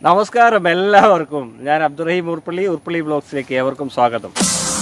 നമസ്കാരം എല്ലാവർക്കും ഞാൻ അബ്ദുറഹീം ഉർപ്പള്ളി ഉർപ്പള്ളി ബ്ലോഗ്സിലേക്ക് ഏവർക്കും സ്വാഗതം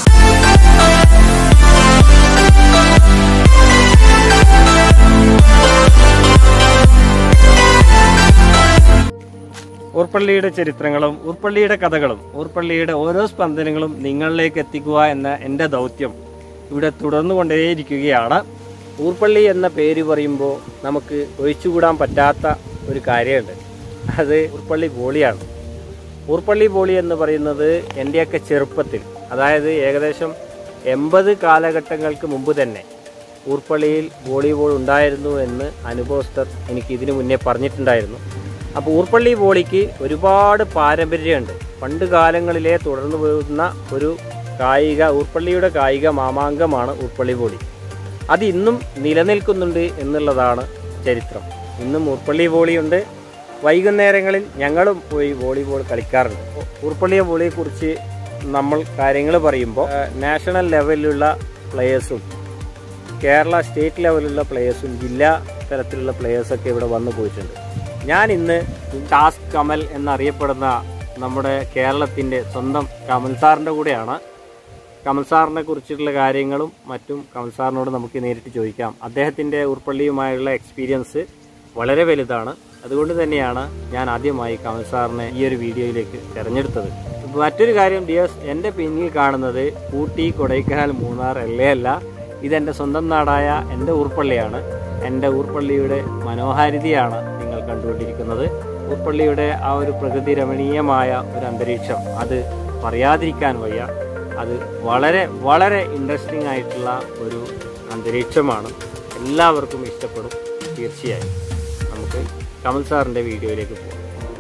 ഉർപ്പള്ളിയുടെ ചരിത്രങ്ങളും ഉർപ്പള്ളിയുടെ കഥകളും ഉർപ്പള്ളിയുടെ ഓരോ സ്പന്ദനങ്ങളും നിങ്ങളിലേക്ക് എത്തിക്കുക എന്ന എൻ്റെ ദൗത്യം ഇവിടെ തുടർന്നു കൊണ്ടേയിരിക്കുകയാണ് ഊർപ്പള്ളി എന്ന പേര് പറയുമ്പോൾ നമുക്ക് ഒഴിച്ചുകൂടാൻ പറ്റാത്ത ഒരു കാര്യമുണ്ട് അത് ഊർപ്പള്ളി ബോളിയാണ് ഊർപ്പള്ളി ബോളി എന്ന് പറയുന്നത് എൻ്റെയൊക്കെ ചെറുപ്പത്തിൽ അതായത് ഏകദേശം എൺപത് കാലഘട്ടങ്ങൾക്ക് മുമ്പ് തന്നെ ഊർപ്പള്ളിയിൽ വോളിബോൾ ഉണ്ടായിരുന്നു എന്ന് അനുഭവസ്ഥർ എനിക്ക് ഇതിനു മുന്നേ പറഞ്ഞിട്ടുണ്ടായിരുന്നു അപ്പോൾ ഊർപ്പള്ളി വോളിക്ക് ഒരുപാട് പാരമ്പര്യമുണ്ട് പണ്ട് കാലങ്ങളിലെ തുടർന്നു പോകുന്ന ഒരു കായിക ഊർപ്പള്ളിയുടെ കായിക മാമാങ്കമാണ് ഊർപ്പള്ളി വോളി അത് ഇന്നും നിലനിൽക്കുന്നുണ്ട് എന്നുള്ളതാണ് ചരിത്രം ഇന്നും ഊർപ്പള്ളി വോളിയുണ്ട് വൈകുന്നേരങ്ങളിൽ ഞങ്ങളും പോയി വോളിബോൾ കളിക്കാറുണ്ട് ഊർപ്പള്ളിയ വോളിയെക്കുറിച്ച് നമ്മൾ കാര്യങ്ങൾ പറയുമ്പോൾ നാഷണൽ ലെവലിലുള്ള പ്ലെയേഴ്സും കേരള സ്റ്റേറ്റ് ലെവലിലുള്ള പ്ലെയേഴ്സും ജില്ലാ തലത്തിലുള്ള പ്ലെയേഴ്സൊക്കെ ഇവിടെ വന്നു പോയിട്ടുണ്ട് ഞാൻ ഇന്ന് ടാസ്ക് കമൽ എന്നറിയപ്പെടുന്ന നമ്മുടെ കേരളത്തിൻ്റെ സ്വന്തം കമൽ സാറിൻ്റെ കൂടെയാണ് കമൽ സാറിനെ കുറിച്ചിട്ടുള്ള കാര്യങ്ങളും മറ്റും കമൽ സാറിനോട് നമുക്ക് നേരിട്ട് ചോദിക്കാം അദ്ദേഹത്തിൻ്റെ ഉൾപ്പള്ളിയുമായുള്ള എക്സ്പീരിയൻസ് വളരെ വലുതാണ് അതുകൊണ്ട് തന്നെയാണ് ഞാൻ ആദ്യമായി കമൽ സാറിനെ ഈ ഒരു വീഡിയോയിലേക്ക് തിരഞ്ഞെടുത്തത് മറ്റൊരു കാര്യം ഡിയേഴ്സ് എൻ്റെ പിന്നിൽ കാണുന്നത് ഊട്ടി കൊടൈക്കനാൽ മൂന്നാർ എല്ലേ അല്ല ഇതെൻ്റെ സ്വന്തം നാടായ എൻ്റെ ഊർപ്പള്ളിയാണ് എൻ്റെ ഊർപ്പള്ളിയുടെ മനോഹാരിതയാണ് നിങ്ങൾ കണ്ടുകൊണ്ടിരിക്കുന്നത് ഊർപ്പള്ളിയുടെ ആ ഒരു പ്രകൃതി രമണീയമായ ഒരു അന്തരീക്ഷം അത് പറയാതിരിക്കാൻ വയ്യ അത് വളരെ വളരെ ഇൻട്രസ്റ്റിംഗ് ആയിട്ടുള്ള ഒരു അന്തരീക്ഷമാണ് എല്ലാവർക്കും ഇഷ്ടപ്പെടും തീർച്ചയായും നമുക്ക് കമൽ സാറിൻ്റെ വീഡിയോയിലേക്ക് പോകാം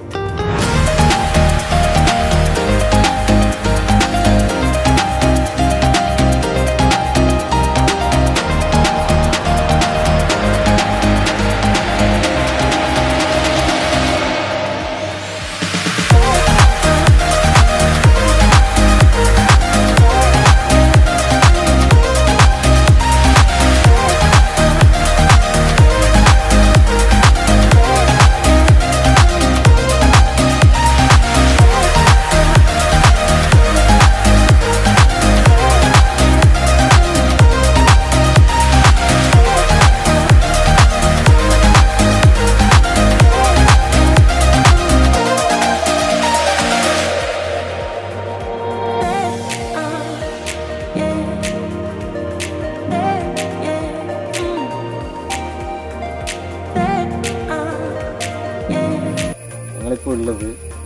ഞങ്ങളിപ്പോൾ ഉള്ളത്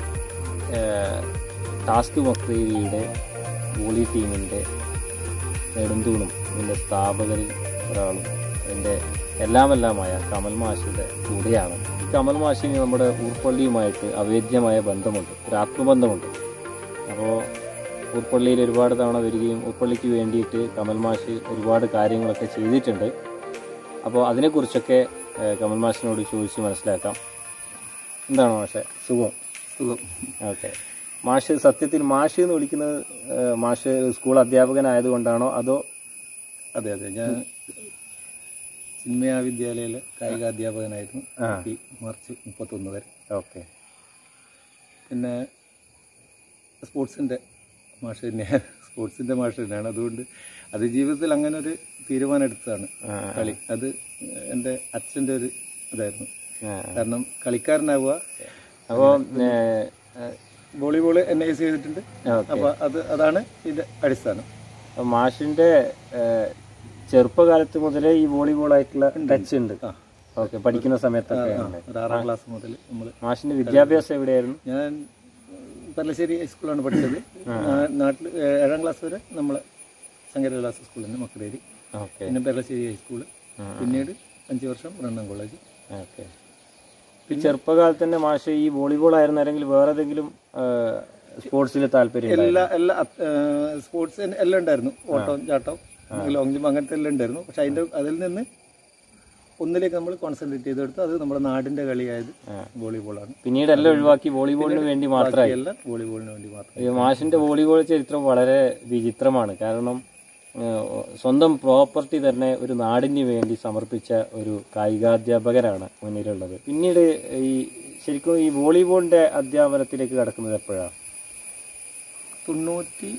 ടാസ്ക് മക്രീരിയുടെ വോളി ടീമിൻ്റെ നെടുന്തൂണും ഇതിൻ്റെ സ്ഥാപകരിൽ ഒരാളും അതിൻ്റെ എല്ലാമെല്ലാമായ കമൽ മാഷിയുടെ കൂടെയാണ് ഈ കമൽ മാഷിന് നമ്മുടെ ഊർപ്പള്ളിയുമായിട്ട് അവേദ്യമായ ബന്ധമുണ്ട് ഒരു ആത്മബന്ധമുണ്ട് അപ്പോൾ ഊർപ്പള്ളിയിൽ ഒരുപാട് തവണ വരികയും ഊർപ്പള്ളിക്ക് വേണ്ടിയിട്ട് കമൽ മാഷ് ഒരുപാട് കാര്യങ്ങളൊക്കെ ചെയ്തിട്ടുണ്ട് അപ്പോൾ അതിനെക്കുറിച്ചൊക്കെ ഏഹ്, കമൽ മാഷിനോട് ചോദിച്ച് മനസ്സിലാക്കാം എന്താണ് മാഷെ സുഖം സുഖം ഓക്കെ മാഷ് സത്യത്തിൽ മാഷ് എന്ന് വിളിക്കുന്നത് ഏഹ്, മാഷ് സ്കൂൾ അധ്യാപകനായതുകൊണ്ടാണോ അതോ അതെ അതെ ഞാൻ ചിന്മയ വിദ്യാലയയിലെ കായികാധ്യാപകനായിരുന്നു ആ. ഈ മാർച്ച് മുപ്പത്തൊന്ന് വരെ ഓക്കെ പിന്നെ സ്പോർട്സിൻ്റെ മാഷ് തന്നെയാണ് സ്പോർട്സിൻ്റെ മാഷ് തന്നെയാണ് അതുകൊണ്ട് അത് ജീവിതത്തിൽ അങ്ങനെ ഒരു തീരുമാനം എടുത്തതാണ് കളി അത് എൻ്റെ അച്ഛൻ്റെ ഒരു ഇതായിരുന്നു കാരണം കളിക്കാരനാവുക അപ്പോൾ വോളിബോൾ എൻ ഐ ചെയ്തിട്ടുണ്ട് അപ്പോൾ അത് അതാണ് ഇതിൻ്റെ അടിസ്ഥാനം മാഷിന്റെ ഏഹ്, ചെറുപ്പകാലത്ത് മുതലേ ഈ വോളിബോൾ ആയിട്ടുള്ള ടച്ച് ഉണ്ട് ആ. ഓക്കെ പഠിക്കുന്ന സമയത്തൊക്കെ ഉണ്ട്. ഒരു ആറാം ക്ലാസ് മുതൽ നമ്മൾ മാഷിന്റെ വിദ്യാഭ്യാസം എവിടെയായിരുന്നു ഞാൻ പല്ലശ്ശേരി ഹൈസ്കൂളാണ് പഠിച്ചത് നാ- നാട്ടിൽ ഏ- ഏഴാം ക്ലാസ് വരെ നമ്മളെ ശങ്കര ക്ലാസ് സ്കൂളിൽ നിന്ന് മക്കടേരി ഓക്കെ പിന്നെ പെരളശ്ശേരി ഹൈസ്കൂള് പിന്നീട് അഞ്ച് വർഷം ബ്രണ്ണൻ കോളേജ് ഓക്കെ ഈ ചെറുപ്പകാലത്ത് തന്നെ മാഷ് ഈ വോളിബോൾ ആയിരുന്നു അല്ലെങ്കിൽ വേറെ ഏതെങ്കിലും സ്പോർട്സിൽ താല്പര്യം എല്ലാ എല്ലാ സ്പോർട്സ് എല്ലാം ഉണ്ടായിരുന്നു ഓട്ടം ചാട്ടം ലോങ് ജമ്പ് അങ്ങനത്തെ എല്ലാം ഉണ്ടായിരുന്നു പക്ഷെ അതിന്റെ അതിൽ നിന്ന് ഒന്നിലേക്ക് നമ്മൾ കോൺസെൻട്രേറ്റ് ചെയ്തെടുത്ത് അത് നമ്മുടെ നാടിന്റെ കളിയായത് വോളിബോളാണ് പിന്നീട് എല്ലാം ഒഴിവാക്കി വോളിബോളിന് വേണ്ടി മാത്രമായി എല്ലാം വോളിബോളിന് വേണ്ടി മാത്രം ഈ മാഷിന്റെ വോളിബോൾ ചരിത്രം വളരെ വിചിത്രമാണ് കാരണം ഏഹ്, സ്വന്തം പ്രോപ്പർട്ടി തന്നെ ഒരു നാടിന് വേണ്ടി സമർപ്പിച്ച ഒരു കായികാധ്യാപകരാണ് മുന്നിലുള്ളത് പിന്നീട് ഈ ശരിക്കും ഈ വോളിബോളിന്റെ അധ്യാപനത്തിലേക്ക് കടക്കുന്നത് എപ്പോഴാണ് തൊണ്ണൂറ്റി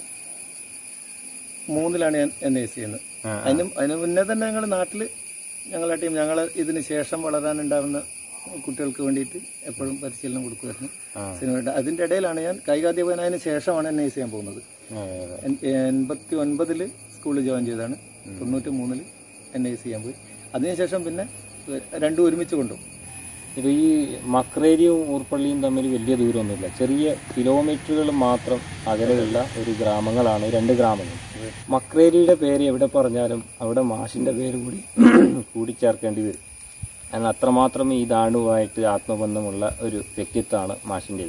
മൂന്നിലാണ് ഞാൻ എൻ ഐ സി ചെയ്യുന്നത് അതിന് അതിന് മുന്നേ തന്നെ ഞങ്ങൾ നാട്ടിൽ ഞങ്ങളെ ടീം ഞങ്ങൾ ഇതിന് ശേഷം വളരാനുണ്ടാകുന്ന കുട്ടികൾക്ക് വേണ്ടിയിട്ട് എപ്പോഴും പരിശീലനം കൊടുക്കുമായിരുന്നു സിനിമയുടെ അതിൻ്റെ ഇടയിലാണ് ഞാൻ കായികാധ്യാപകനായതിനു ശേഷമാണ് എൻ ഐ സി ചെയ്യാൻ പോകുന്നത് എൻ- എൺപത്തി ഒൻപതില് സ്കൂളിൽ ജോയിൻ ചെയ്തതാണ് തൊണ്ണൂറ്റി മൂന്നില് എൻ ഐ സി ചെയ്യാൻ പോയി അതിനുശേഷം പിന്നെ രണ്ടും ഒരുമിച്ച് കൊണ്ടു ഇത് ഈ മക്രേരിയും ഊർപ്പള്ളിയും തമ്മിൽ വലിയ ദൂരമൊന്നുമില്ല ചെറിയ കിലോമീറ്ററുകൾ മാത്രം അകലെയുള്ള ഒരു ഗ്രാമങ്ങളാണ് ഈ രണ്ട് ഗ്രാമങ്ങൾ മക്രേരിയുടെ പേര് എവിടെ പറഞ്ഞാലും അവിടെ മാഷിന്റെ പേര് കൂടി കൂടിച്ചേർക്കേണ്ടി വരും കാരണം അത്രമാത്രം ഈ ദാണുവായിട്ട് ആത്മബന്ധമുള്ള ഒരു വ്യക്തിത്വമാണ് മാഷിൻ്റേത്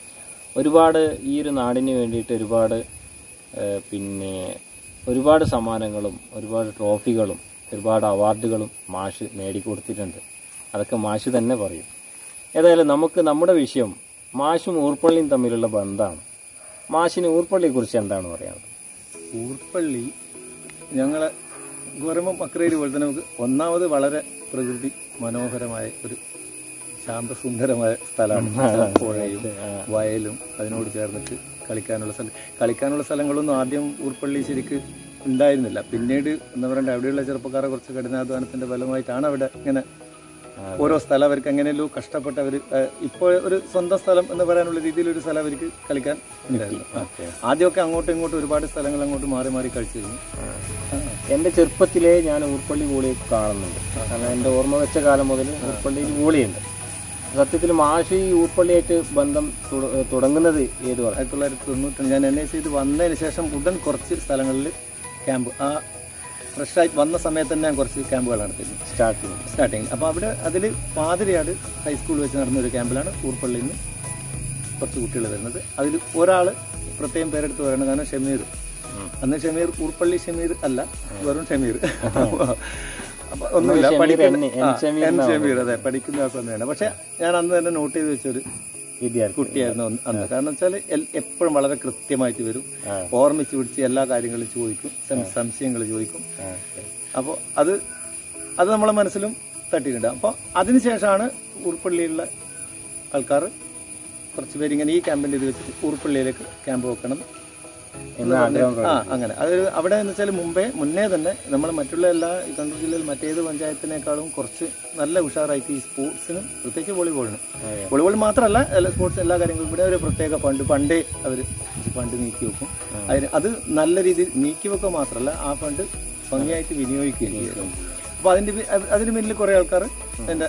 ഒരുപാട് ഈ ഒരു നാടിന് വേണ്ടിയിട്ട് ഒരുപാട് ഏഹ്, പിന്നെ ഒരുപാട് സമ്മാനങ്ങളും ഒരുപാട് ട്രോഫികളും ഒരുപാട് അവാർഡുകളും മാഷ് നേടിക്കൊടുത്തിട്ടുണ്ട് അതൊക്കെ മാഷ് തന്നെ പറയും ഏതായാലും നമുക്ക് നമ്മുടെ വിഷയം മാഷും ഊർപ്പള്ളിയും തമ്മിലുള്ള ബന്ധമാണ് മാഷിന് ഊർപ്പള്ളിയെക്കുറിച്ച് എന്താണ് പറയാനുള്ളത് ഊർപ്പള്ളി ഞങ്ങളെ പറയുമ്പോൾ മക്രേരി പോലെ തന്നെ നമുക്ക് ഒന്നാമത് വളരെ പ്രകൃതി മനോഹരമായ ഒരു ശാന്തസുന്ദരമായ സ്ഥലമാണ് പുഴയും വയലും അതിനോട് ചേർന്നിട്ട് കളിക്കാനുള്ള സ്ഥലം കളിക്കാനുള്ള സ്ഥലങ്ങളൊന്നും ആദ്യം ഊർപ്പള്ളി ശരിക്ക് ഉണ്ടായിരുന്നില്ല പിന്നീട് എന്താ പറയണ്ട അവിടെയുള്ള ചെറുപ്പക്കാരെ കുറച്ച് കഠിനാധ്വാനത്തിന്റെ ഫലമായിട്ടാണ് അവിടെ ഇങ്ങനെ ഓരോ സ്ഥലം അവർക്ക് എങ്ങനെയല്ലോ കഷ്ടപ്പെട്ട് അവർ ഇപ്പോൾ ഒരു സ്വന്തം സ്ഥലം എന്ന് പറയാനുള്ള രീതിയിൽ ഒരു സ്ഥലം അവർക്ക് കളിക്കാൻ ഉണ്ടായിരുന്നു ആ. ആദ്യമൊക്കെ അങ്ങോട്ടും ഇങ്ങോട്ടും ഒരുപാട് സ്ഥലങ്ങൾ അങ്ങോട്ട് മാറി മാറി കളിച്ചിരുന്നു എൻ്റെ ചെറുപ്പത്തിലേ ഞാൻ ഊർപ്പള്ളി വോളി കാണുന്നുണ്ട് കാരണം എൻ്റെ ഓർമ്മ വെച്ച കാലം മുതൽ ഊർപ്പള്ളിയിൽ വോളിയുണ്ട് സത്യത്തിൽ മാഷ് ഈ ഊർപ്പള്ളിയായിട്ട് ബന്ധം തുട- തുടങ്ങുന്നത് ഏത് പറ ആയിരത്തി തൊള്ളായിരത്തി തൊണ്ണൂറ്റി ഞാൻ എൻ ഐ സി ചെയ്ത് വന്നതിന് ശേഷം ഉടൻ കുറച്ച് സ്ഥലങ്ങളിൽ ക്യാമ്പ് ആ ഫ്രഷായി വന്ന സമയത്ത് തന്നെ ഞാൻ കുറച്ച് ക്യാമ്പുകൾ നടത്തിയിരുന്നു സ്റ്റാർട്ടിങ് സ്റ്റാർട്ടിങ് അപ്പോൾ അവിടെ അതിൽ പാതിരിയാട് ഹൈസ്കൂൾ വെച്ച് നടന്ന ഒരു ക്യാമ്പിലാണ് ഊർപ്പള്ളിയിൽ നിന്ന് കുറച്ച് കുട്ടികൾ വരുന്നത് അതിൽ ഒരാൾ പ്രത്യേകം പേരെടുത്ത് പറയുന്നത് കാരണം ഷമീർ അന്ന് ഷമീർ ഊർപ്പള്ളി ഷമീർ അല്ല വെറും ഷമീർ അപ്പൊ ഒന്നുമില്ല ഷമീർ പഠിക്കുന്ന എൻ- എൻ ആ, ഷമീർ എൻ ഷമീർ അതെ പഠിക്കുന്ന ആ സമയമാണ് പക്ഷെ ഞാൻ അന്ന് തന്നെ നോട്ട് ചെയ്ത് വെച്ചൊരു വിദ്യാർത്ഥി കുട്ടിയായിരുന്നു അന്ന് അന്ന് കാരണം വെച്ചാൽ എപ്പോഴും വളരെ കൃത്യമായിട്ട് വരും ആ. ഓർമ്മിച്ച് പിടിച്ച് എല്ലാ കാര്യങ്ങളും ചോദിക്കും സം- സംശയങ്ങൾ ചോദിക്കും ആ, അപ്പോൾ അത് അത് നമ്മളെ മനസ്സിലും തട്ടിയിട്ടുണ്ട് അപ്പോൾ അതിനുശേഷമാണ് ഊർപ്പള്ളിയിലുള്ള ആൾക്കാർ കുറച്ച് പേര് ഇങ്ങനെ ഈ ക്യാമ്പിൻ്റെ ഇത് വെച്ചിട്ട് ഊർപ്പള്ളിയിലേക്ക് ക്യാമ്പ് വെക്കണം എന്ന് ആഗ്രഹം ആ അങ്ങനെ അതൊരു അവിടെ എന്ന് വെച്ചാൽ മുമ്പേ മുന്നേ തന്നെ നമ്മൾ മറ്റുള്ള എല്ലാ ഈ കണ്ണൂർ ജില്ലയിൽ മറ്റേത് പഞ്ചായത്തിനേക്കാളും കുറച്ച് നല്ല ഉഷാറായിട്ട് ഈ സ്പോർട്സിന് പ്രത്യേകിച്ച് വോളിബോളിന് അതെ. വോളിബോൾ മാത്രമല്ല എല്ലാ സ്പോർട്സ് എല്ലാ കാര്യങ്ങളും ഇവിടെ ഒരു പ്രത്യേക ഫണ്ട് പണ്ടേ അവർ ഫണ്ട് നീക്കി വെക്കും അതിന് അത് നല്ല രീതിയിൽ നീക്കി വെക്കുക മാത്രമല്ല ആ ഫണ്ട് ഭംഗിയായിട്ട് വിനിയോഗിക്കുകയും ചെയ്യും അപ്പോൾ അതിൻ്റെ പി- അത് അതിന് പിന്നിൽ കുറേ ആൾക്കാർ എൻ്റെ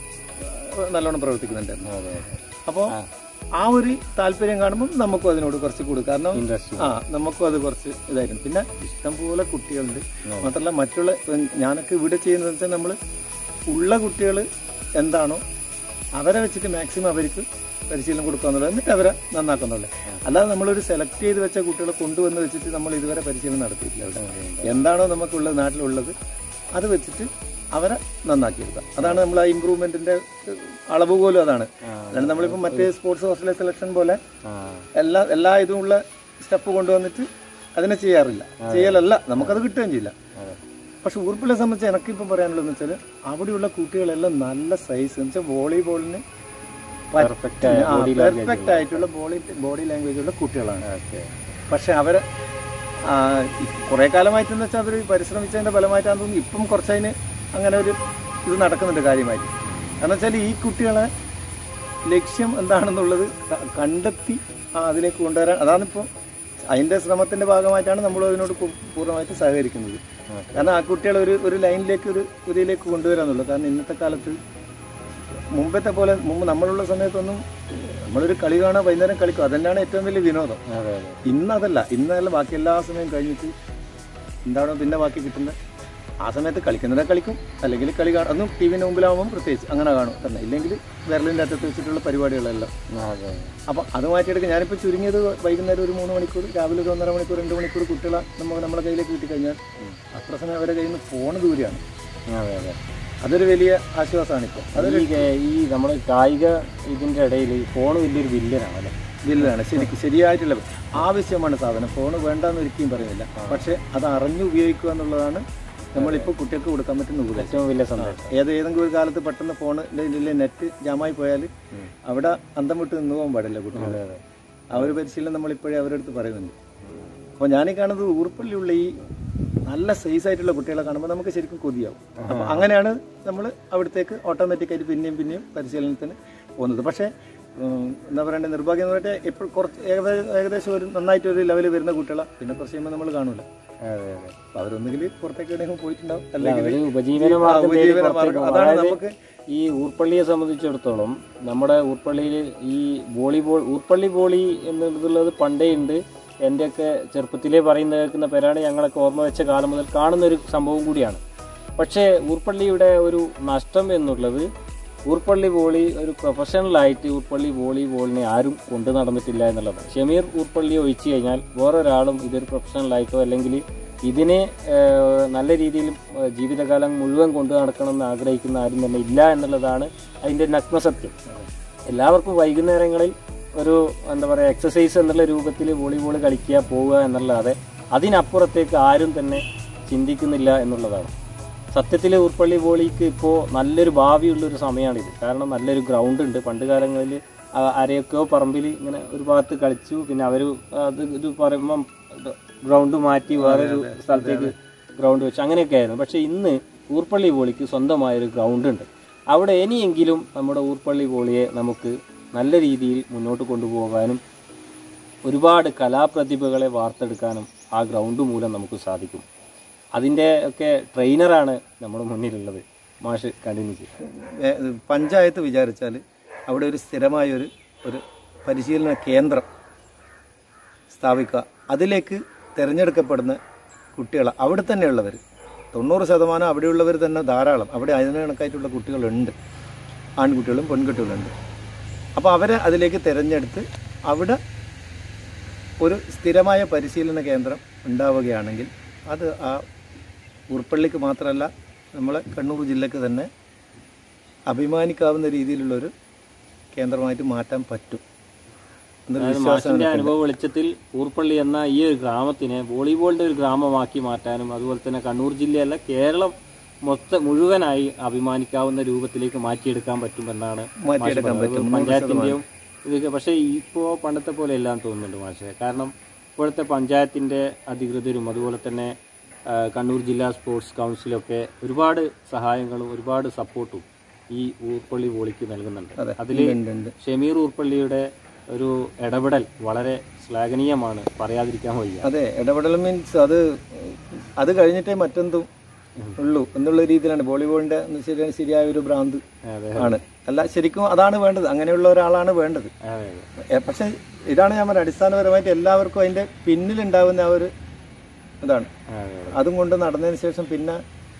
നല്ലോണം പ്രവർത്തിക്കുന്നുണ്ടായിരുന്നു അതെ അതെ അപ്പോൾ ആ ഒരു താല്പര്യം കാണുമ്പോൾ നമുക്കും അതിനോട് കുറച്ച് കൂടും കാരണം ഇൻട്രസ്റ്റ് ആ നമുക്കും അത് കുറച്ച് ഇതായിരുന്നു പിന്നെ ഇഷ്ടംപോലെ കുട്ടികളുണ്ട് മാത്രമല്ല മറ്റുള്ള ഇപ്പം ഞാനൊക്കെ ഇവിടെ ചെയ്യുന്നത് വെച്ചാൽ നമ്മൾ ഉള്ള കുട്ടികൾ എന്താണോ അവരെ വെച്ചിട്ട് മാക്സിമം അവർക്ക് പരിശീലനം കൊടുക്കുക എന്നുള്ളത് എന്നിട്ട് അവരെ നന്നാക്കുന്നുള്ളൂ അല്ലാതെ നമ്മളൊരു സെലക്ട് ചെയ്ത് വെച്ച കുട്ടികളെ കൊണ്ടുവന്ന് വെച്ചിട്ട് നമ്മൾ ഇതുവരെ പരിശീലനം നടത്തിയിട്ടില്ല അവിടെ എന്താണോ നമുക്കുള്ളത് നാട്ടിലുള്ളത് അത് വെച്ചിട്ട് അവരെ നന്നാക്കിയെടുക്കുക അതാണ് നമ്മൾ ആ ഇമ്പ്രൂവ്മെന്റിന്റെ അളവ് പോലും അതാണ് അല്ലാണ്ട് നമ്മളിപ്പോൾ മറ്റേ സ്പോർട്സ് ഹോസ്റ്റലെ സെലക്ഷൻ പോലെ ആ എല്ലാ എല്ലാ ഇതും ഉള്ള സ്റ്റെപ്പ് കൊണ്ടുവന്നിട്ട് അതിനെ ചെയ്യാറില്ല ചെയ്യലല്ല നമുക്കത് കിട്ടുകയും ചെയ്യില്ല അതെ പക്ഷെ ഊർപ്പിളെ സംബന്ധിച്ച് എനിക്കിപ്പം പറയാനുള്ളതെന്ന് വെച്ചാൽ അവിടെയുള്ള കുട്ടികളെല്ലാം നല്ല സൈസ് എന്ന് വെച്ചാൽ വോളിബോളിന് പെർഫെക്റ്റ് ആയ ബോഡി പെർഫെക്റ്റ് ആയിട്ടുള്ള ബോഡി ബോഡി ലാംഗ്വേജ് ഉള്ള കുട്ടികളാണ് ഓക്കെ പക്ഷെ അവരെ ആ, ഈ കുറേ കാലമായിട്ടെന്ന് വെച്ചാൽ അവർ പരിശ്രമിച്ചതിന്റെ ഫലമായിട്ടാണെന്ന് തോന്നുന്നു ഇപ്പം കുറച്ചതിന് അങ്ങനെ ഒരു ഇത് നടക്കുന്നുണ്ട് കാര്യമായിട്ട് കാരണം വെച്ചാൽ ഈ കുട്ടികളെ ലക്ഷ്യം എന്താണെന്നുള്ളത് ക- കണ്ടെത്തി ആ അതിലേക്ക് കൊണ്ടുവരാൻ അതാണിപ്പോൾ അതിന്റെ ശ്രമത്തിന്റെ ഭാഗമായിട്ടാണ് നമ്മൾ അതിനോട് പൂ- പൂർണ്ണമായിട്ട് സഹകരിക്കുന്നത് കാരണം ആ കുട്ടികളെ ഒരു ഒരു ലൈനിലേക്ക് ഒരു ഇതിലേക്ക് കൊണ്ടുവരാന്നുള്ളൂ കാരണം ഇന്നത്തെ കാലത്ത് മുമ്പത്തെ പോലെ മുമ്പ് നമ്മളുള്ള സമയത്തൊന്നും നമ്മളൊരു കളി കാണാൻ വൈകുന്നേരം കളിക്കും അതന്നെയാണ് ഏറ്റവും വലിയ വിനോദം അതെ അതെ ഇന്നതല്ല ഇന്നല്ല ബാക്കി എല്ലാ സമയം കഴിഞ്ഞിട്ട് എന്താണോ പിന്നെ ബാക്കി കിട്ടുന്നത് ആ സമയത്ത് കളിക്കുന്നത് കളിക്കും അല്ലെങ്കിൽ കളി കാണും അന്നും ടി വിന്റെ മുമ്പിലാവുമ്പം പ്രത്യേകിച്ച് അങ്ങനെ കാണും തന്നെ ഇല്ലെങ്കിൽ വിരലിൻ്റെ അറ്റത്ത് വെച്ചിട്ടുള്ള പരിപാടികളെല്ലാം അതെ അപ്പം അത് മാറ്റിയെടുക്കുക ഞാനിപ്പോൾ ചുരുങ്ങിയത് വൈകുന്നേരം ഒരു മൂന്ന് മണിക്കൂർ രാവിലെ ഒരു ഒന്നര മണിക്കൂർ രണ്ട് മണിക്കൂർ കുട്ടികളെ നമുക്ക് നമ്മുടെ കയ്യിലേക്ക് കിട്ടിക്കഴിഞ്ഞാൽ അത്ര സമയം അവരുടെ കയ്യിൽ നിന്ന് ഫോണ് ദൂരെയാണ് അതെ അതെ അതൊരു വലിയ ആശ്വാസമാണ് ഇപ്പോൾ അത് ഈ ഗ- ഈ നമ്മുടെ കായിക ഇതിന്റെ ഇടയിൽ ഫോൺ വലിയൊരു വില്ലനാണ് അല്ലേ ബില്ലാണ് ശരിക്കും ശരിയായിട്ടുള്ള ആവശ്യമാണ് സാധനം ഫോൺ വേണ്ടെന്ന് ഒരിക്കലും പറയുന്നില്ല പക്ഷെ അത് അറിഞ്ഞു ഉപയോഗിക്കുക എന്നുള്ളതാണ് നമ്മളിപ്പോൾ കുട്ടികൾക്ക് കൊടുക്കാൻ പറ്റുന്ന ഉപദേശം ഏറ്റവും വലിയ സന്ദേശം ഏത് ഏതെങ്കിലും ഒരു കാലത്ത് പെട്ടെന്ന് ഫോണ് നെറ്റ് ജാമായി പോയാൽ അവിടെ അന്തം വിട്ട് നിന്ന് പോകാൻ പാടില്ല കുട്ടികൾ ആ ഒരു പരിശീലനം നമ്മളിപ്പോഴേ അവരുടെ അടുത്ത് പറയുന്നുണ്ട് അപ്പോൾ ഞാനീ കാണുന്നത് ഊർപ്പള്ളിയുള്ള ഈ നല്ല സൈസ് ആയിട്ടുള്ള കുട്ടികളെ കാണുമ്പോൾ നമുക്ക് ശരിക്കും കൊതിയാവും അപ്പോൾ അങ്ങനെയാണ് നമ്മൾ അവിടത്തേക്ക് ഓട്ടോമാറ്റിക്കായിട്ട് പിന്നെയും പിന്നെയും പരിശീലനത്തിന് പോകുന്നത് പക്ഷേ ഉം, എന്താ പറയണ്ടേ നിർഭാഗ്യം എന്ന് പറഞ്ഞാൽ ഇപ്പോൾ കുറച്ച് ഏകദേശം ഏകദേശം ഒരു നന്നായിട്ട് ഒരു ലെവലിൽ വരുന്ന കുട്ടികളെ പിന്നെ കുറച്ച് കഴിയുമ്പോൾ നമ്മൾ കാണൂല അതെ അതെ അപ്പോൾ അവരൊന്നുകിൽ പുറത്തേക്ക് എവിടെയെങ്കിലും പോയിട്ടുണ്ടാവും അല്ലെങ്കിൽ ഒരു ഉപജീവന ആ, മാർഗ്ഗം തേടി ഉപജീവന പുറത്തേക്ക് മാർഗ്ഗം. പോകും. അതാണ് അതായത് നമുക്ക് ഈ ഊർപ്പള്ളിയെ സംബന്ധിച്ചിടത്തോളം നമ്മുടെ ഊർപ്പള്ളിയിൽ ഈ വോളിബോൾ ഊർപ്പള്ളി വോളി എന്നുള്ളത് പണ്ടേ ഉണ്ട് എൻ്റെയൊക്കെ ചെറുപ്പത്തിലേ പറയുന്ന കേൾക്കുന്ന പേരാണ് ഞങ്ങളൊക്കെ ഓർമ്മ വെച്ച കാലം മുതൽ കാണുന്ന ഒരു സംഭവം കൂടിയാണ് പക്ഷേ ഊർപ്പള്ളിയുടെ ഒരു നഷ്ടം എന്നുള്ളത് ഊർപ്പള്ളി വോളി ഒരു പ്രൊഫഷണലായിട്ട് ഊർപ്പള്ളി വോളിബോളിനെ ആരും കൊണ്ടു നടന്നിട്ടില്ല എന്നുള്ളതാണ് ഷമീർ ഊർപ്പള്ളി ഒഴിച്ചു കഴിഞ്ഞാൽ വേറൊരാളും ഇതൊരു പ്രൊഫഷണലായിട്ടോ അല്ലെങ്കിൽ ഇതിനെ ഏഹ്, നല്ല രീതിയിൽ ഏഹ്, ജീവിതകാലം മുഴുവൻ കൊണ്ടു നടക്കണമെന്ന് ആഗ്രഹിക്കുന്ന ആരും തന്നെ ഇല്ല എന്നുള്ളതാണ് അതിൻ്റെ നഗ്നസത്യം എല്ലാവർക്കും വൈകുന്നേരങ്ങളിൽ ഒരു എന്താ പറയുക എക്സസൈസ് എന്നുള്ള രൂപത്തിൽ വോളിബോൾ കളിക്കുക പോവുക എന്നല്ലാതെ അതിനപ്പുറത്തേക്ക് ആരും തന്നെ ചിന്തിക്കുന്നില്ല എന്നുള്ളതാണ് സത്യത്തിൽ ഉൾപ്പള്ളി വോളിക്ക് ഇപ്പോൾ നല്ലൊരു ഭാവിയുള്ളൊരു സമയമാണിത് കാരണം നല്ലൊരു ഗ്രൗണ്ട് ഉണ്ട് പണ്ട് കാലങ്ങളിൽ ആരെയൊക്കെയോ പറമ്പിൽ ഇങ്ങനെ ഒരു ഭാഗത്ത് കളിച്ചു പിന്നെ അവർ അത് ഇത് പറയുമ്പം ഗ്രൗണ്ട് മാറ്റി വേറൊരു സ്ഥലത്തേക്ക് ഗ്രൗണ്ട് വെച്ചു അങ്ങനെയൊക്കെ ആയിരുന്നു പക്ഷേ ഇന്ന് ഊർപ്പള്ളി വോളിക്ക് സ്വന്തമായൊരു ഗ്രൗണ്ട് ഉണ്ട് അവിടെ ഇനിയെങ്കിലും നമ്മുടെ ഊർപ്പള്ളി വോളിയെ നമുക്ക് നല്ല രീതിയിൽ മുന്നോട്ട് കൊണ്ടുപോകാനും ഒരുപാട് കലാപ്രതിഭകളെ വാർത്തെടുക്കാനും ആ ഗ്രൗണ്ട് മൂലം നമുക്ക് സാധിക്കും അതിൻ്റെ ഒക്കെ ട്രെയിനറാണ് നമ്മുടെ മുന്നിലുള്ളത് മാഷ് കണ്ടിന്യൂ ചെയ്യും ഏ, പഞ്ചായത്ത് വിചാരിച്ചാൽ അവിടെ ഒരു സ്ഥിരമായ ഒരു ഒരു പരിശീലന കേന്ദ്രം സ്ഥാപിക്കുക അതിലേക്ക് തിരഞ്ഞെടുക്കപ്പെടുന്ന കുട്ടികൾ അവിടെ തന്നെയുള്ളവർ തൊണ്ണൂറ് ശതമാനം അവിടെയുള്ളവർ തന്നെ ധാരാളം അവിടെ അതിന് കണക്കായിട്ടുള്ള കുട്ടികളുണ്ട് ആൺകുട്ടികളും പെൺകുട്ടികളുണ്ട് അപ്പോൾ അവരെ അതിലേക്ക് തിരഞ്ഞെടുത്ത് അവിടെ ഒരു സ്ഥിരമായ പരിശീലന കേന്ദ്രം ഉണ്ടാവുകയാണെങ്കിൽ അത് ആ ഉറുപ്പള്ളിക്ക് മാത്രമല്ല നമ്മളെ കണ്ണൂർ ജില്ലക്ക് തന്നെ അഭിമാനിക്കാവുന്ന രീതിയിലുള്ളൊരു കേന്ദ്രമായിട്ട് മാറ്റാൻ പറ്റും എന്നൊരു അതായത് വിശ്വാസം മാഷിന്റെ അനുഭവ വെളിച്ചത്തിൽ ഊർപ്പള്ളി എന്ന ഈ ഒരു ഗ്രാമത്തിനെ വോളിബോളിന്റെ ഒരു ഗ്രാമമാക്കി മാറ്റാനും അതുപോലെ തന്നെ കണ്ണൂർ ജില്ലയല്ല കേരളം മൊത്തം മുഴുവനായി അഭിമാനിക്കാവുന്ന രൂപത്തിലേക്ക് മാറ്റിയെടുക്കാൻ പറ്റുമെന്നാണ് മാഷ് മാറ്റിയെടുക്കാൻ പറഞ്ഞത്. പറ്റും. പഞ്ചായത്തിന്റെയും ഇതൊക്കെ പക്ഷേ ഇപ്പോൾ പണ്ടത്തെ പോലെ എല്ലാം തോന്നുന്നുണ്ട് മാഷെ കാരണം ഇപ്പോഴത്തെ പഞ്ചായത്തിന്റെ അധികൃതരും അതുപോലെ തന്നെ ആ, കണ്ണൂർ ജില്ലാ സ്പോർട്സ് കൗൺസിലൊക്കെ ഒരുപാട് സഹായങ്ങളും ഒരുപാട് സപ്പോർട്ടും ഈ ഊർപ്പള്ളി വോളിക്ക് നൽകുന്നുണ്ട് അതെ അതിൽ ഉണ്ട്, ഉണ്ട്. ഷമീർ ഊർപ്പള്ളിയുടെ ഒരു ഇടപെടൽ വളരെ ശ്ലാഘനീയമാണ് പറയാതിരിക്കാൻ വയ്യ അതെ ഇടപെടൽ മീൻസ് അത് അത് കഴിഞ്ഞിട്ടേ മറ്റെന്തും ഉള്ളൂ എന്നുള്ള രീതിയിലാണ് വോളിബോളിന്റെ ശരിയായ ശരിയായ ഒരു ഭ്രാന്ത് അതെ ആണ് അല്ല ശരിക്കും അതാണ് വേണ്ടത് അങ്ങനെയുള്ള ഒരാളാണ് വേണ്ടത് അതെ ഏ, പക്ഷെ ഇതാണ് ഞാൻ പറഞ്ഞത് അടിസ്ഥാനപരമായിട്ട് എല്ലാവർക്കും അതിന്റെ പിന്നിലുണ്ടാവുന്ന ആ ഒരു ഇതാണ് അതെ അതും കൊണ്ട് നടന്നതിന് ശേഷം പിന്നെ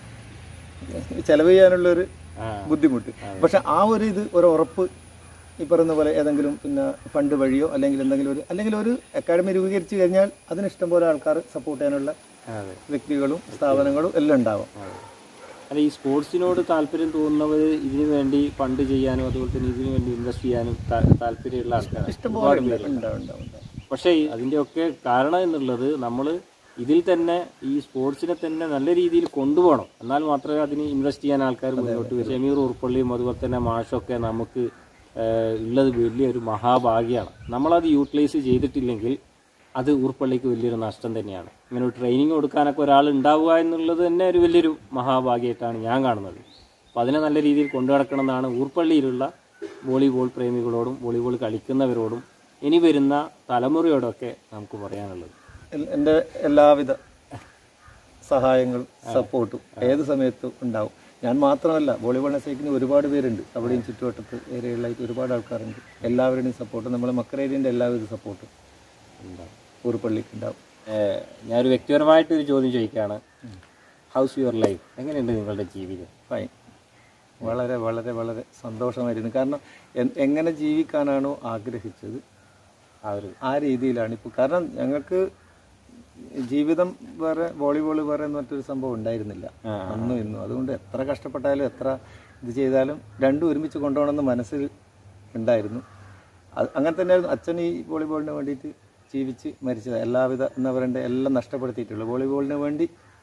ചെലവ് ചെയ്യാനുള്ളൊരു ആ ബുദ്ധിമുട്ട് പക്ഷെ ആ ഒരു ഇത് ഒരു ഉറപ്പ് ഈ പറയുന്ന പോലെ ഏതെങ്കിലും പിന്നെ ഫണ്ട് വഴിയോ അല്ലെങ്കിൽ എന്തെങ്കിലും ഒരു അല്ലെങ്കിൽ ഒരു അക്കാഡമി രൂപീകരിച്ചു കഴിഞ്ഞാൽ അതിന് ഇഷ്ടംപോലെ ആൾക്കാർ സപ്പോർട്ട് ചെയ്യാനുള്ള അതെ വ്യക്തികളും സ്ഥാപനങ്ങളും എല്ലാം ഉണ്ടാവും അതെ അല്ല ഈ സ്പോർട്സിനോട് താല്പര്യം തോന്നുന്നവർ ഇതിനു വേണ്ടി ഫണ്ട് ചെയ്യാനും അതുപോലെ തന്നെ ഇതിനു വേണ്ടി ഇൻവെസ്റ്റ് ചെയ്യാനും താ- താല്പര്യമുള്ള ആൾക്കാരാണ് ഇഷ്ടംപോലെ ഉണ്ട്. ഉണ്ടാവും ഉണ്ടാവും ഉണ്ടാവും പക്ഷേ അതിൻ്റെയൊക്കെ കാരണം എന്നുള്ളത് നമ്മൾ ഇതിൽ തന്നെ ഈ സ്പോർട്സിനെ തന്നെ നല്ല രീതിയിൽ കൊണ്ടുപോകണം എന്നാൽ മാത്രമേ അതിന് ഇൻവെസ്റ്റ് ചെയ്യാൻ ആൾക്കാർ മുന്നോട്ട് വരും ഷമീർ ഉറുപ്പള്ളിയും അതുപോലെ തന്നെ മാഷൊക്കെ നമുക്ക് ഏഹ്, ഉള്ളത് വലിയൊരു മഹാഭാഗ്യമാണ് നമ്മളത് യൂട്ടിലൈസ് ചെയ്തിട്ടില്ലെങ്കിൽ അത് ഊർപ്പള്ളിക്ക് വലിയൊരു നഷ്ടം തന്നെയാണ് ഇങ്ങനെ ഒരു ട്രെയിനിങ് കൊടുക്കാനൊക്കെ ഒരാൾ ഉണ്ടാവുക എന്നുള്ളത് തന്നെ ഒരു വലിയൊരു മഹാഭാഗ്യമായിട്ടാണ് ഞാൻ കാണുന്നത് അപ്പോൾ അതിനെ നല്ല രീതിയിൽ കൊണ്ടു നടക്കണം എന്നാണ് ഊർപ്പള്ളിയിലുള്ള വോളിബോൾ പ്രേമികളോടും വോളിബോൾ കളിക്കുന്നവരോടും ഇനി വരുന്ന തലമുറയോടൊക്കെ നമുക്ക് പറയാനുള്ളത് എൽ- എൻ്റെ എല്ലാവിധ സഹായങ്ങളും സപ്പോർട്ടും ഏത് സമയത്തും ഉണ്ടാവും ഞാൻ മാത്രമല്ല വോളിബോളിനെ സ്നേഹിക്കുന്ന ഒരുപാട് പേരുണ്ട് അവിടെയും ചുറ്റുവട്ടത്ത് ഏരിയകളിലായിട്ട് ഒരുപാട് ആൾക്കാരുണ്ട് എല്ലാവരുടെയും സപ്പോർട്ട് നമ്മളെ മക്കരേരിയൻ്റെ എല്ലാവിധ സപ്പോർട്ടും ഉണ്ടാവും ഊർപ്പള്ളിക്ക് ഉണ്ടാവും ഏഹ് ഞാനൊരു വ്യക്തിപരമായിട്ടൊരു ചോദ്യം ചോദിക്കുകയാണ് ഹൗസ് യുവർ ലൈഫ് എങ്ങനെയുണ്ട് നിങ്ങളുടെ ജീവിതം ഫൈൻ വളരെ വളരെ വളരെ സന്തോഷമായിരുന്നു കാരണം എ- എങ്ങനെ ജീവിക്കാനാണോ ആഗ്രഹിച്ചത് ആ ഒരു ആ രീതിയിലാണ് ഇപ്പോൾ കാരണം ഞങ്ങൾക്ക് ജീവിതം വേറെ വോളിബോൾ വേറെ എന്ന് മറ്റൊരു സംഭവം ഉണ്ടായിരുന്നില്ല ആ, അന്നും ഇന്നും അതുകൊണ്ട് എത്ര കഷ്ടപ്പെട്ടാലും എത്ര ഇത് ചെയ്താലും രണ്ടും ഒരുമിച്ച് കൊണ്ടുപോകണമെന്ന് മനസ്സിൽ ഉണ്ടായിരുന്നു അത് അങ്ങനെ തന്നെയായിരുന്നു അച്ഛൻ ഈ വോളിബോളിന് വേണ്ടിയിട്ട് ജീവിച്ച് മരിച്ചത് എല്ലാവിധ എന്താ പറയണ്ടേ എല്ലാം നഷ്ടപ്പെടുത്തിയിട്ടുള്ളൂ വോളിബോളിന് വേണ്ടി